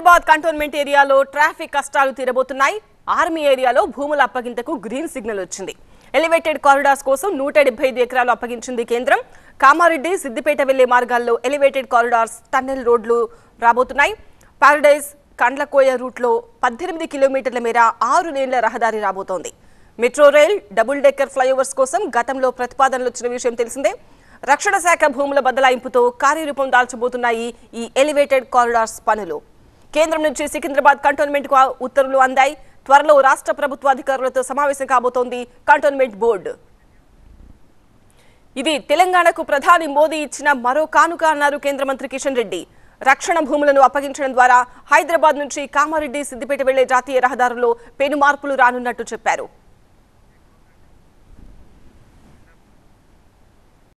Secunderabad cantonment ఏరియాలో traffic కష్టాలు తీరబోతున్నాయి army ఏరియాలో భూముల అప్పగింతకు గ్రీన్ సిగ్నల్ వచ్చింది ఎలివేటెడ్ కారిడార్స్ కోసం నూట డెబ్బై ఐదు ఎకరాలు అప్పగించింది కేంద్రం కామారెడ్డి సిద్దిపేట వెళ్లే మార్గాల్లో ఎలివేటెడ్ కారిడార్స్ టన్నెల్ రోడ్లు రాబోతున్నాయి పారడైజ్ కండ్లకోయ రూట్లో పద్దెనిమిది కిలోమీటర్ల మేర ఆరు లేన్ల రహదారి రాబోతోంది metro rail double decker flyovers కోసం గతంలో ప్రతిపాదనలు వచ్చిన విషయం తెలిసిందే రక్షణ శాఖ భూముల బదలాయింపుతో కార్యరూపం దాల్చబోతున్నాయి ఈ ఎలివేటెడ్ కారిడార్స్ పనులు కేంద్రం నుంచి సికింద్రాబాద్ కంటోన్మెంట్ కు ఉత్తర్వులు అందాయి త్వరలో రాష్ట్ర ప్రభుత్వ అధికారులతో సమావేశం కాబోతోంది కంటోన్మెంట్ బోర్డు ఇది తెలంగాణకు ప్రధాని మోదీ ఇచ్చిన మరో కానుక అన్నారు కేంద్ర మంత్రి కిషన్ రెడ్డి రక్షణ భూములను అప్పగించడం ద్వారా హైదరాబాద్ నుంచి కామారెడ్డి సిద్దిపేట వెళ్లే జాతీయ రహదారుల్లో పెను మార్పులు రానున్నట్టు చెప్పారు